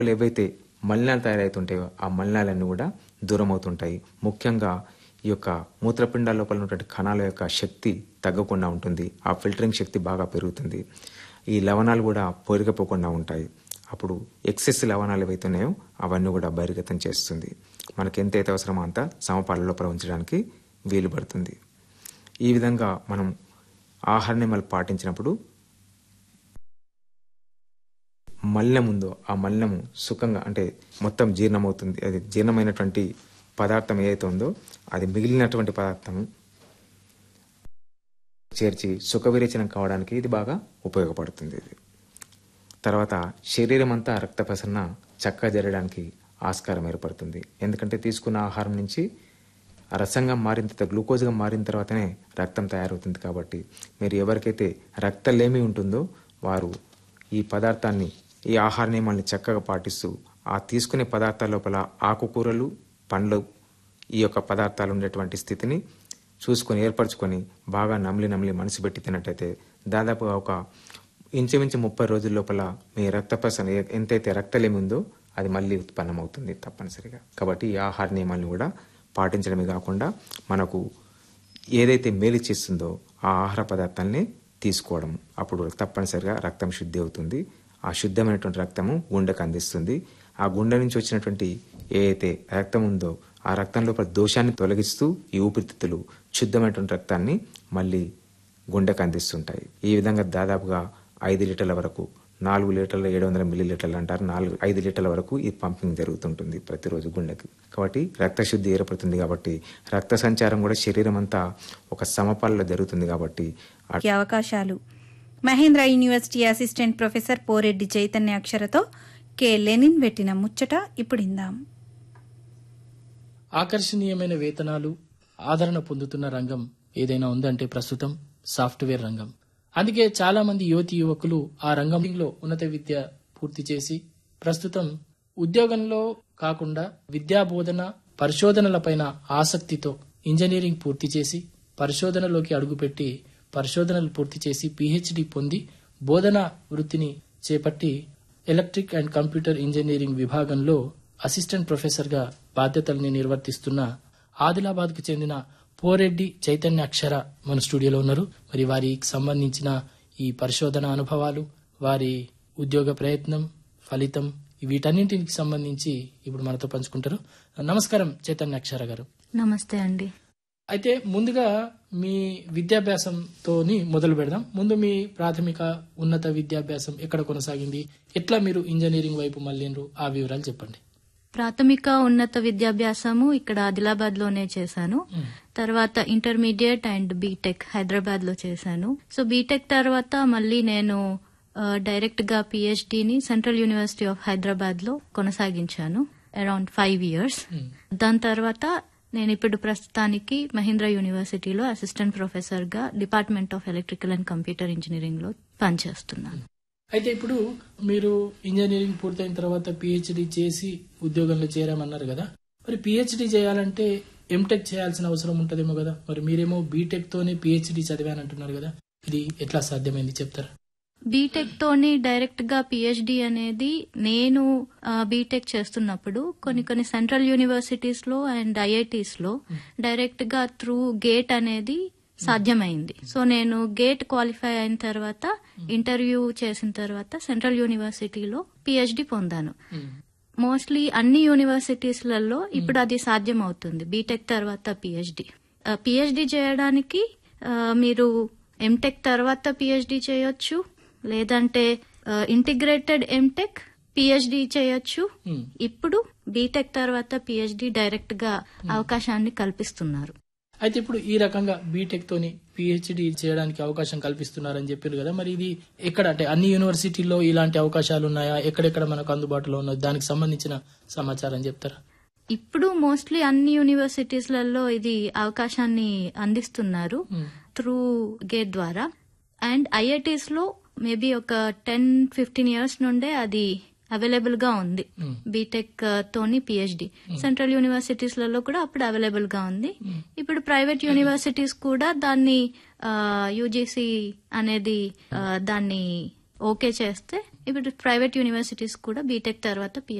ఏవైతే మలినాలు తయారవుతుంటాయో ఆ మలినాలన్నీ కూడా దూరం అవుతుంటాయి ముఖ్యంగా ఈ యొక్క మూత్రపిండాల లోపల ఉన్నటువంటి కణాల యొక్క శక్తి తగ్గకుండా ఉంటుంది ఆ ఫిల్టరింగ్ శక్తి బాగా పెరుగుతుంది ఈ లవణాలు కూడా పోరికపోకుండా ఉంటాయి అప్పుడు ఎక్సెస్ లవణాలు ఏవైతే ఉన్నాయో అవన్నీ కూడా బహిర్గతం చేస్తుంది మనకి ఎంతైతే అవసరమో అంత సమపాల లోపల ఉంచడానికి వీలు పడుతుంది ఈ విధంగా మనం ఆహార నియమాలు పాటించినప్పుడు మలినం ఉందో ఆ మలినము సుఖంగా అంటే మొత్తం జీర్ణమవుతుంది అది జీర్ణమైనటువంటి పదార్థం ఏదైతే ఉందో అది మిగిలినటువంటి పదార్థం చేర్చి సుఖ విరేచనం కావడానికి ఇది బాగా ఉపయోగపడుతుంది ఇది తర్వాత శరీరం అంతా రక్త ప్రసరణ చక్కగా జరగడానికి ఆస్కారం ఏర్పడుతుంది ఎందుకంటే తీసుకున్న ఆహారం నుంచి ఆ రసంగా మారిన తర్వాత గ్లూకోజ్గా మారిన తర్వాతనే రక్తం తయారవుతుంది కాబట్టి మీరు ఎవరికైతే రక్తలేమి ఉంటుందో వారు ఈ పదార్థాన్ని ఈ ఆహార నియమాల్ని చక్కగా పాటిస్తూ ఆ తీసుకునే పదార్థాల లోపల ఆకుకూరలు పండ్లు ఈ యొక్క పదార్థాలు ఉండేటువంటి స్థితిని చూసుకొని ఏర్పరచుకొని బాగా నమిలి నమిలి మనసు పెట్టి తిన్నట్టయితే దాదాపుగా ఒక ఇంచుమించు ముప్పై రోజుల లోపల మీ రక్త ప్రసరణ ఏ- ఎంతైతే రక్తలేమి ఉందో అది మళ్ళీ ఉత్పన్నమవుతుంది తప్పనిసరిగా కాబట్టి ఈ ఆహార నియమాలను కూడా పాటించడమే కాకుండా మనకు ఏదైతే మేలు చేస్తుందో ఆ ఆహార పదార్థాలని తీసుకోవడం అప్పుడు తప్పనిసరిగా రక్తం శుద్ధి అవుతుంది ఆ శుద్ధమైనటువంటి రక్తము గుండెకు అందిస్తుంది ఆ గుండె నుంచి వచ్చినటువంటి ఏదైతే రక్తం ఉందో ఆ రక్తం లోపల దోషాన్ని తొలగిస్తూ ఈ ఊపిరితిత్తులు శుద్ధమైనటువంటి రక్తాన్ని మళ్ళీ గుండెకు అందిస్తుంటాయి ఈ విధంగా దాదాపుగా ఐదు లీటర్ల వరకు నాలుగు లీటర్ల ఏడు వందల మిల్లీ లీటర్లు అంటారు నాలుగు ఐదు లీటర్ల వరకు ఈ పంపింగ్ జరుగుతుంటుంది ప్రతిరోజు గుండెకి కాబట్టి రక్త శుద్ధి ఏర్పడుతుంది కాబట్టి రక్త సంచారం కూడా శరీరం అంతా ఒక సమపాలలో జరుగుతుంది కాబట్టి ఆ ఈ అవకాశాలు Mahendra university assistant professor Poreddy Chaitanya అక్షరతో కె లెనిన్ పెట్టిన ముచ్చట ఇప్పుడు ఇందాం ఆకర్షణీయమైన వేతనాలు ఆదరణ పొందుతున్న రంగం ఏదైనా ఉందంటే ప్రస్తుతం సాఫ్ట్వేర్ రంగం అందుకే చాలా మంది యువతి యువకులు ఆ రంగంలో ఉన్నత విద్య పూర్తి చేసి ప్రస్తుతం ఉద్యోగంలో కాకుండా విద్యా బోధన పరిశోధనలపైన ఆసక్తితో ఇంజనీరింగ్ పూర్తి చేసి పరిశోధనలోకి అడుగుపెట్టి పరిశోధనలు పూర్తి చేసి పిహెచ్డి పొంది బోధన వృత్తిని చేపట్టి ఎలక్ట్రిక్ అండ్ కంప్యూటర్ ఇంజనీరింగ్ విభాగంలో అసిస్టెంట్ ప్రొఫెసర్గా బాధ్యతల్ని నిర్వర్తిస్తున్న ఆదిలాబాద్కు చెందిన పోరెడ్డి చైతన్య అక్షర మన స్టూడియోలో ఉన్నారు మరి వారికి సంబంధించిన ఈ పరిశోధన అనుభవాలు వారి ఉద్యోగ ప్రయత్నం ఫలితం వీటన్నింటికి సంబంధించి ఇప్పుడు మనతో పంచుకుంటారు నమస్కారం చైతన్య అక్షర గారు నమస్తే అండి అయితే ముందుగా మీ విద్యాభ్యాసంతోని మొదలు పెడదాం ముందు మీ ప్రాథమిక ఉన్నత విద్యాభ్యాసం ఎక్కడ కొనసాగింది ఎట్లా మీరు ఇంజనీరింగ్ వైపు మళ్ళీండ్రు ఆ వివరాలు చెప్పండి ప్రాథమిక ఉన్నత విద్యాభ్యాసము ఇక్కడ ఆదిలాబాద్ లోనే చేశాను తర్వాత ఇంటర్మీడియట్ అండ్ బీటెక్ హైదరాబాద్ లో చేశాను సో బీటెక్ తర్వాత మళ్ళీ నేను ఆ, డైరెక్ట్ గా పిహెచ్డిని సెంట్రల్ యూనివర్సిటీ ఆఫ్ హైదరాబాద్ లో కొనసాగించాను అరౌండ్ ఫైవ్ ఇయర్స్ దాని తర్వాత నేను ఇప్పుడు ప్రస్తుతానికి మహీంద్రా యూనివర్సిటీలో అసిస్టెంట్ ప్రొఫెసర్ గా department of electrical and computer engineering లో పనిచేస్తున్నాను అయితే ఇప్పుడు మీరు ఇంజనీరింగ్ పూర్తయిన తర్వాత పిహెచ్డి చేసి ఉద్యోగంలో చేరామన్నారు కదా మరి పిహెచ్డి చేయాలంటే ఎంటెక్ చేయాల్సిన అవసరం ఉంటదేమో కదా మరి మీరేమో బీటెక్ తోనే పిహెచ్డి చదివానంటున్నారు కదా ఇది ఎట్లా సాధ్యమైంది చెప్తారా బీటెక్ తోని డైరెక్ట్ గా పిహెచ్డి అనేది నేను ఆ, బీటెక్ చేస్తున్నప్పుడు కొన్ని కొన్ని సెంట్రల్ యూనివర్సిటీస్ లో అండ్ ఐఐటీస్ లో డైరెక్ట్ గా త్రూ గేట్ అనేది సాధ్యమైంది సో నేను గేట్ క్వాలిఫై అయిన తర్వాత ఇంటర్వ్యూ చేసిన తర్వాత సెంట్రల్ యూనివర్సిటీలో పిహెచ్డి పొందాను మోస్ట్లీ అన్ని యూనివర్సిటీస్లలో ఇప్పుడు అది సాధ్యం అవుతుంది బీటెక్ తర్వాత పిహెచ్డి పిహెచ్డి చేయడానికి ఆ, మీరు ఎంటెక్ తర్వాత పిహెచ్డి చేయొచ్చు లేదంటే ఇంటిగ్రేటెడ్ ఎంటెక్ పిహెచ్డి చేయొచ్చు ఇప్పుడు బీటెక్ తర్వాత పిహెచ్డి డైరెక్ట్ గా అవకాశాన్ని కల్పిస్తున్నారు అయితే ఇప్పుడు ఈ రకంగా బీటెక్ తోని పిహెచ్డి చేయడానికి అవకాశం కల్పిస్తున్నారని చెప్పారు కదా మరి ఇది ఎక్కడ అంటే అన్ని యూనివర్సిటీల్లో ఇలాంటి అవకాశాలు ఉన్నాయా ఎక్కడెక్కడ మనకు అందుబాటులో ఉన్నాయి దానికి సంబంధించిన సమాచారం చెప్తారా ఇప్పుడు మోస్ట్లీ అన్ని యూనివర్సిటీస్లలో ఇది అవకాశాన్ని అందిస్తున్నారు త్రూ గేట్ ద్వారా అండ్ ఐఐటీస్ లో మేబీ ఒక టెన్ ఫిఫ్టీన్ ఇయర్స్ నుండే అది అవైలబుల్ గా ఉంది బీటెక్ తోని పిహెచ్డి సెంట్రల్ యూనివర్సిటీస్ లలో కూడా అప్పుడు అవైలబుల్ గా ఉంది ఇప్పుడు ప్రైవేట్ యూనివర్సిటీస్ కూడా దాన్ని యూజీసీ అనేది ఆ, దాన్ని ఓకే చేస్తే ఇప్పుడు ప్రైవేట్ యూనివర్సిటీస్ కూడా బీటెక్ తర్వాత